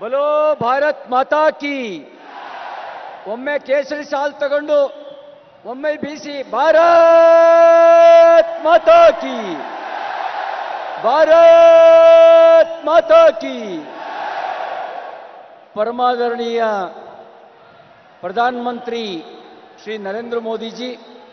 ಬಲೋ ಭಾರತ್ ಮಾತಾ ಕಿ ಒಮ್ಮೆ ಕೇಸರಿ ಸಾಲ್ ತಗೊಂಡು ಒಮ್ಮೆ ಬೀಸಿ ಭಾರತ್ ಮಾತಾ ಕಿ ಭಾರತ್ ಮಾತಾ ಕಿ ಪರಮಾದರಣೀಯ ಪ್ರಧಾನಮಂತ್ರಿ ಶ್ರೀ ನರೇಂದ್ರ ಮೋದಿಜಿ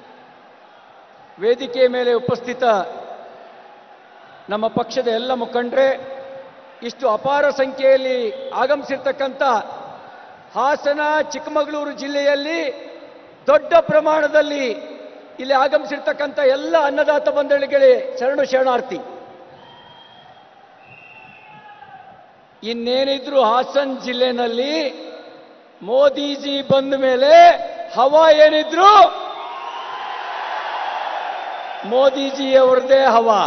ವೇದಿಕೆ ಮೇಲೆ ಉಪಸ್ಥಿತ ನಮ್ಮ ಪಕ್ಷದ ಎಲ್ಲ ಮುಖಂಡರೇ ಇಷ್ಟು ಅಪಾರ ಸಂಖ್ಯೆಯಲ್ಲಿ ಆಗಮಿಸಿರ್ತಕ್ಕಂಥ ಹಾಸನ ಚಿಕ್ಕಮಗಳೂರು ಜಿಲ್ಲೆಯಲ್ಲಿ ದೊಡ್ಡ ಪ್ರಮಾಣದಲ್ಲಿ ಇಲ್ಲಿ ಆಗಮಿಸಿರ್ತಕ್ಕಂಥ ಎಲ್ಲ ಅನ್ನದಾತ ಬಂಧುಗಳಿಗೆ ಶರಣು ಶರಣಾರ್ಥಿ ಇನ್ನೇನಿದ್ರು ಹಾಸನ್ ಜಿಲ್ಲೆನಲ್ಲಿ ಮೋದಿಜಿ ಬಂದ ಮೇಲೆ ಹವಾ ಏನಿದ್ರು ಮೋದಿಜಿ ಅವ್ರದ್ದೇ ಹವಾ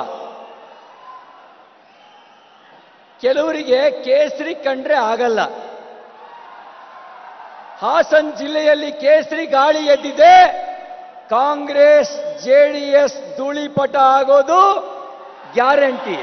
ಕೆಲವರಿಗೆ ಕೇಸರಿ ಕಂಡ್ರೆ ಆಗಲ್ಲ ಹಾಸನ್ ಜಿಲ್ಲೆಯಲ್ಲಿ ಕೇಸರಿ ಗಾಳಿ ಎದ್ದಿದೆ ಕಾಂಗ್ರೆಸ್ ಜೆಡಿಎಸ್ ಧೂಳಿಪಟ ಆಗೋದು ಗ್ಯಾರಂಟಿ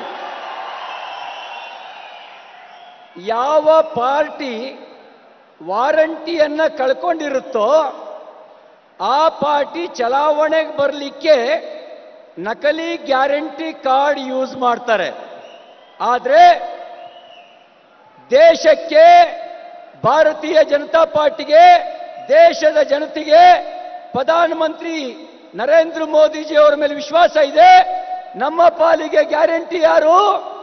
ಯಾವ ಪಾರ್ಟಿ ವಾರಂಟಿಯನ್ನ ಕಳ್ಕೊಂಡಿರುತ್ತೋ ಆ ಪಾರ್ಟಿ ಚಲಾವಣೆಗೆ ಬರಲಿಕ್ಕೆ ನಕಲಿ ಗ್ಯಾರಂಟಿ ಕಾರ್ಡ್ ಯೂಸ್ ಮಾಡ್ತಾರೆ ಆದರೆ ದೇಶಕ್ಕೆ ಭಾರತೀಯ ಜನತಾ ಪಾರ್ಟಿಗೆ ದೇಶದ ಜನತೆಗೆ ಪ್ರಧಾನಮಂತ್ರಿ ನರೇಂದ್ರ ಮೋದಿಜಿ ಅವರ ಮೇಲೆ ವಿಶ್ವಾಸ ಇದೆ ನಮ್ಮ ಪಾಲಿಗೆ ಗ್ಯಾರಂಟಿ ಯಾರು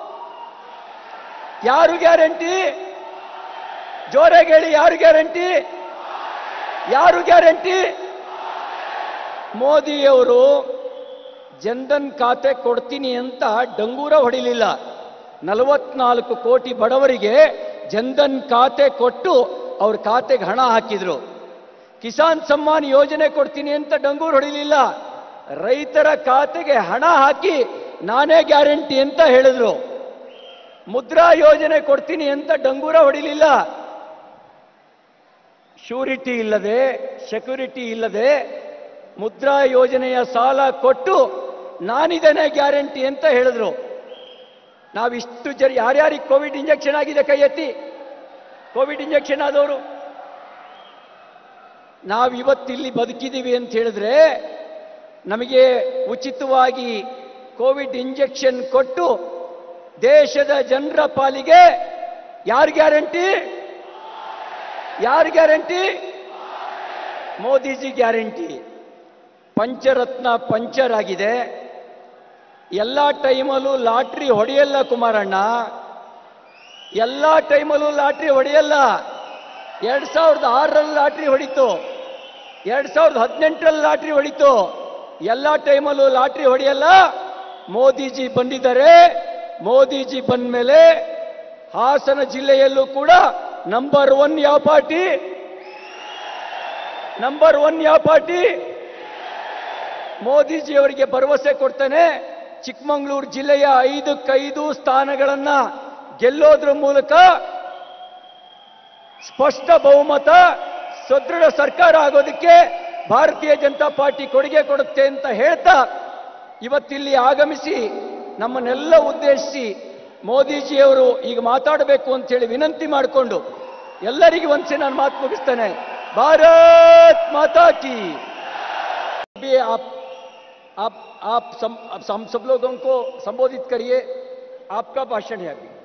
ಯಾರು ಗ್ಯಾರಂಟಿ ಜೋರಾಗಿ ಹೇಳಿ ಯಾರು ಗ್ಯಾರಂಟಿ ಯಾರು ಗ್ಯಾರಂಟಿ ಮೋದಿಯವರು ಜನ್ಧನ್ ಖಾತೆ ಕೊಡ್ತೀನಿ ಅಂತ ಡಂಗೂರ ಹೊಡಿಲಿಲ್ಲ ನಲವತ್ನಾಲ್ಕು ಕೋಟಿ ಬಡವರಿಗೆ ಜನ್ಧನ್ ಖಾತೆ ಕೊಟ್ಟು ಅವ್ರ ಖಾತೆಗೆ ಹಣ ಹಾಕಿದ್ರು ಕಿಸಾನ್ ಸಮ್ಮಾನ್ ಯೋಜನೆ ಕೊಡ್ತೀನಿ ಅಂತ ಡಂಗೂರು ಹೊಡಿಲಿಲ್ಲ ರೈತರ ಖಾತೆಗೆ ಹಣ ಹಾಕಿ ನಾನೇ ಗ್ಯಾರಂಟಿ ಅಂತ ಹೇಳಿದ್ರು ಮುದ್ರಾ ಯೋಜನೆ ಕೊಡ್ತೀನಿ ಅಂತ ಡಂಗೂರ ಹೊಡಿಲಿಲ್ಲ ಶ್ಯೂರಿಟಿ ಇಲ್ಲದೆ ಸೆಕ್ಯೂರಿಟಿ ಇಲ್ಲದೆ ಮುದ್ರಾ ಯೋಜನೆಯ ಸಾಲ ಕೊಟ್ಟು ನಾನಿದ್ದೇನೆ ಗ್ಯಾರಂಟಿ ಅಂತ ಹೇಳಿದ್ರು ನಾವಿಷ್ಟು ಜನ ಯಾರ್ಯಾರಿಗೆ ಕೋವಿಡ್ ಇಂಜೆಕ್ಷನ್ ಆಗಿದೆ ಕೈ ಎತ್ತಿ ಕೋವಿಡ್ ಇಂಜೆಕ್ಷನ್ ಆದವರು ನಾವು ಇವತ್ತಿಲ್ಲಿ ಬದುಕಿದ್ದೀವಿ ಅಂತ ಹೇಳಿದ್ರೆ ನಮಗೆ ಉಚಿತವಾಗಿ ಕೋವಿಡ್ ಇಂಜೆಕ್ಷನ್ ಕೊಟ್ಟು ದೇಶದ ಜನರ ಪಾಲಿಗೆ ಯಾರು ಗ್ಯಾರಂಟಿ ಯಾರು guarantee Modiji guarantee Pancharatna puncture ಆಗಿದೆ ಎಲ್ಲ ಟೈಮಲ್ಲೂ ಲಾಟ್ರಿ ಹೊಡೆಯಲ್ಲ ಕುಮಾರಣ್ಣ ಎಲ್ಲ ಟೈಮಲ್ಲೂ ಲಾಟ್ರಿ ಹೊಡೆಯಲ್ಲ ಎರಡ್ ಸಾವಿರದ ಆರರಲ್ಲಿ ಲಾಟ್ರಿ ಹೊಡಿತು ಎರಡ್ ಸಾವಿರದ ಹದಿನೆಂಟರಲ್ಲಿ ಲಾಟ್ರಿ ಹೊಡಿತು ಎಲ್ಲ ಟೈಮಲ್ಲೂ ಲಾಟ್ರಿ ಹೊಡೆಯಲ್ಲ ಮೋದಿಜಿ ಬಂದಿದ್ದಾರೆ ಮೋದಿಜಿ ಬಂದ ಮೇಲೆ ಹಾಸನ ಜಿಲ್ಲೆಯಲ್ಲೂ ಕೂಡ ನಂಬರ್ ಒನ್ ಯಾವ ಪಾರ್ಟಿ ನಂಬರ್ ಒನ್ ಯಾವ ಪಾರ್ಟಿ ಮೋದಿಜಿ ಅವರಿಗೆ ಭರವಸೆ ಕೊಡ್ತಾನೆ ಚಿಕ್ಕಮಗಳೂರು ಜಿಲ್ಲೆಯ ಐದಕ್ಕೈದು ಸ್ಥಾನಗಳನ್ನ ಗೆಲ್ಲೋದ್ರ ಮೂಲಕ ಸ್ಪಷ್ಟ ಬಹುಮತ ಸದೃಢ ಸರ್ಕಾರ ಆಗೋದಕ್ಕೆ ಭಾರತೀಯ ಜನತಾ ಪಾರ್ಟಿ ಕೊಡುಗೆ ಕೊಡುತ್ತೆ ಅಂತ ಹೇಳ್ತಾ ಇವತ್ತಿಲ್ಲಿ ಆಗಮಿಸಿ ನಮ್ಮನ್ನೆಲ್ಲ ಉದ್ದೇಶಿಸಿ ಮೋದಿಜಿಯವರು ಈಗ ಮಾತಾಡಬೇಕು ಅಂತ ಹೇಳಿ ವಿನಂತಿ ಮಾಡಿಕೊಂಡು ಎಲ್ಲರಿಗೂ ಒಂದ್ಸಿ ನಾನು ಮಾತು ಮುಗಿಸ್ತೇನೆ ಭಾರತ್ ಮಾತಾ ಕಿ अभी आप आप आप सम, आप हम सब लोगों को संबोधित करिए आपका भाषण है अभी